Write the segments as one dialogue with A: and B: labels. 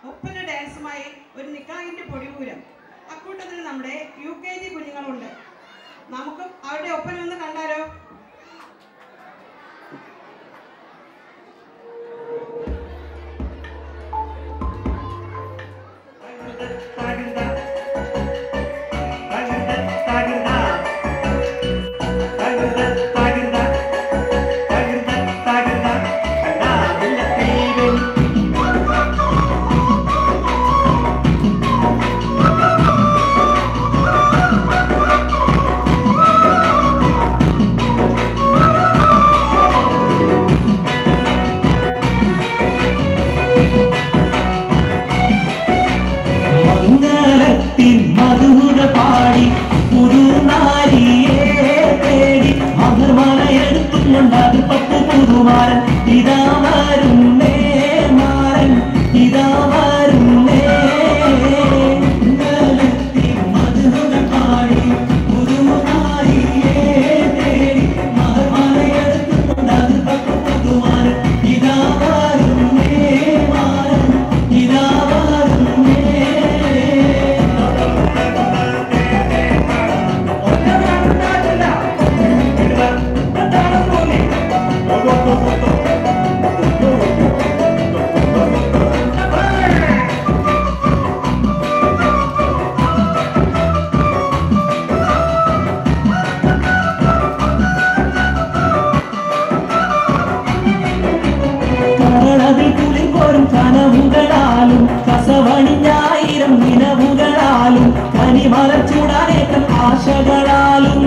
A: ഒപ്പന ഡാൻസുമായി ഒരു നിക്കാഹിന്റെ പൊടിപൂരം അക്കൂട്ടത്തിൽ നമ്മുടെ യു കെ ജി കുഞ്ഞുങ്ങളുണ്ട് നമുക്കും അവരുടെ ഒപ്പന ഒന്ന് കണ്ടാലോ
B: മംഗളത്തിൻ മധുര പാടി പുതുനാരിയെ തേടി മധുർമലയെടുത്തും കൊണ്ട് അത് പപ്പു പുതുമാരൻ ഇതാ വരുന്നേ മാരൻ ഇതാ വരുന്നേ മംഗളത്തിൻ മധുര പാടി പുതുനാരിയെ തേടി മധുർമലയെടുത്തും കൊണ്ട് അത് പപ്പു പുതുമാരൻ ഇതാ വരുന്നേ മാരൻ ഇതാ വരുന്നേ കടലതിൽ കുളിർപോരും കനവുകളാലും കസവണിഞ്ഞായിരം നിലവുകളാലും കനിമലർ ചൂടാനേറ്റം ആശകളാലും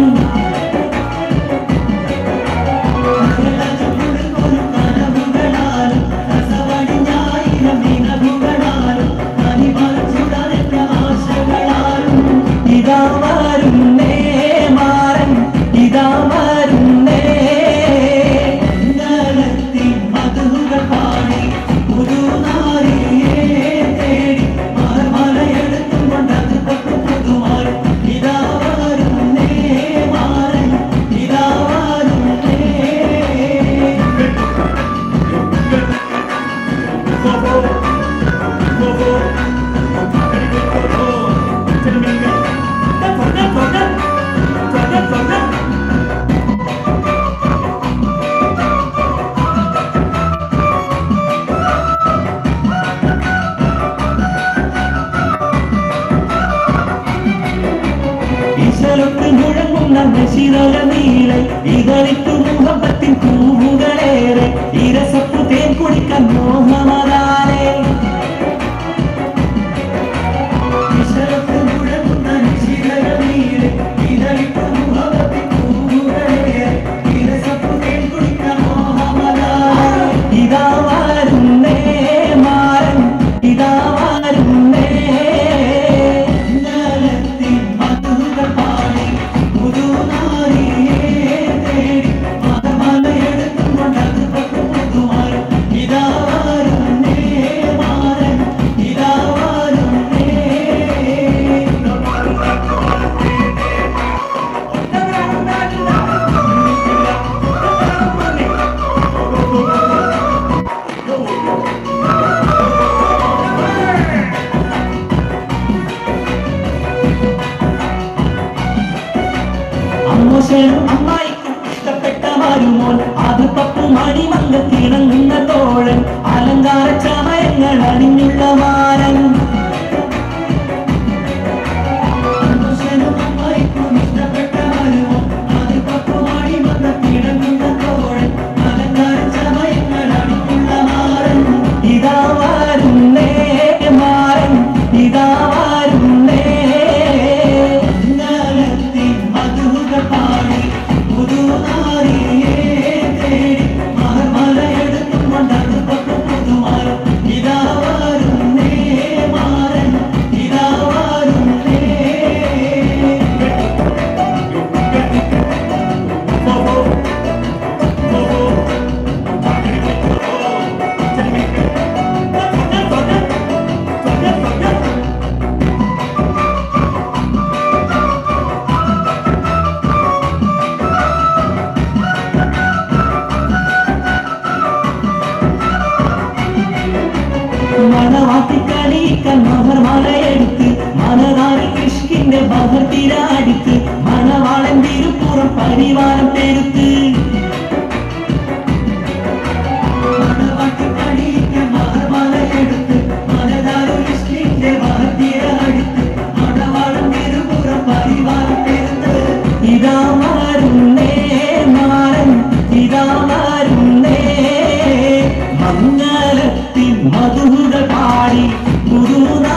B: കടലതിൽ കുളിർപോരും കനവുകളാലും കസവണിഞ്ഞായിരം നിലവുകളാലും കനിമലർ ചൂടാനേറ്റം ആശകളാലും ഇതാ വരുന്നേ മാറൻ ഇതാ വരുന്നേ ഇന്നലത്തിൻ മധുകൾ പാടി പുതുനാരിയെ തേടി മലയെടുത്തും കൊണ്ടത് പട്ടു പുതുമാറി ഇതാ വരുന്നേ മാറൻ ഇതാ വരുന്നേ ഈശ്വരത്ത് മുഴങ്ങുന്ന നശിതര നീളെ ഇതളിത്തു മുഹബത്തിൻ പൂവുകളേറെ ഇരസപ്പു തേൻ കുടിക്കാൻ മോഹമതാലേ ഈശ്വരത്ത് മുഴങ്ങുന്ന നശിതര നീളെ ഇതളിത്തു മുഹബത്തിൻ പൂവുകളേറെ ഇരസപ്പു തേൻ കുടിക്കാൻ മോഹമതാലേ ഇതാ വരുന്നേ മാറൻ ഇതാ വരുന്നേ ഇന്നലത്തിൻ മധുകൾ പാടി പുതുനാരിയെ തേടി മലയെടുത്തും കൊണ്ടത് പട്ടു പുതുമാറി ഇതാ വരുന്നേ മാറൻ ഇതാ വരുന്നേ അമ്മോശനും അമ്മായിക്കും ഇഷ്ടപ്പെട്ട മരുമോൻ അത് പപ്പു മണിമങ്ക തിണങ്ങുന്ന തോഴൻ അലങ്കാര ചമയങ്ങൾ അണിഞ്ഞുള്ള മാരൻ അമ്മോശനും അമ്മായിക്കും ഇഷ്ടപ്പെട്ട മരുമോൻ അത് പപ്പു മണിമങ്ക തിണങ്ങുന്ന തോഴൻ അലങ്കാര ചമയങ്ങൾ അണിഞ്ഞുള്ള മാരൻ ഇതാ വരുന്നേ മാരൻ ഇതാ വരുന്നേ ഇന്നലത്തിൻ മധുകൾ പാടി പുതുനാരിയെ തേടി മലയെടുത്തും കൊണ്ടത് പട്ടു പുതുമാറും ഇതാ വരും മാറ്റിക്കളിക്കാൻ മലയെടുത്ത് മനനാരി കൃഷ്കിന്റെ ബഹത്തിരാടിത്ത് മണവാളൻ തിരുപ്പുറം പരിവാരം പെരുത്ത് മണവാട്ടിക്കളിക്കാൻ മലയെടുത്ത് മനനാരി കൃഷ്കിന്റെ ബഹത്തിരാടിത്ത് മണവാളൻ തിരുപ്പുറം പരിവാരം പെരുത്ത് ഇതാ മാറുന്നേ മാറൻ ഇതാ മാറുന്നേ മംഗളത്തിൻ മധുര പാടി ഗുരുനാ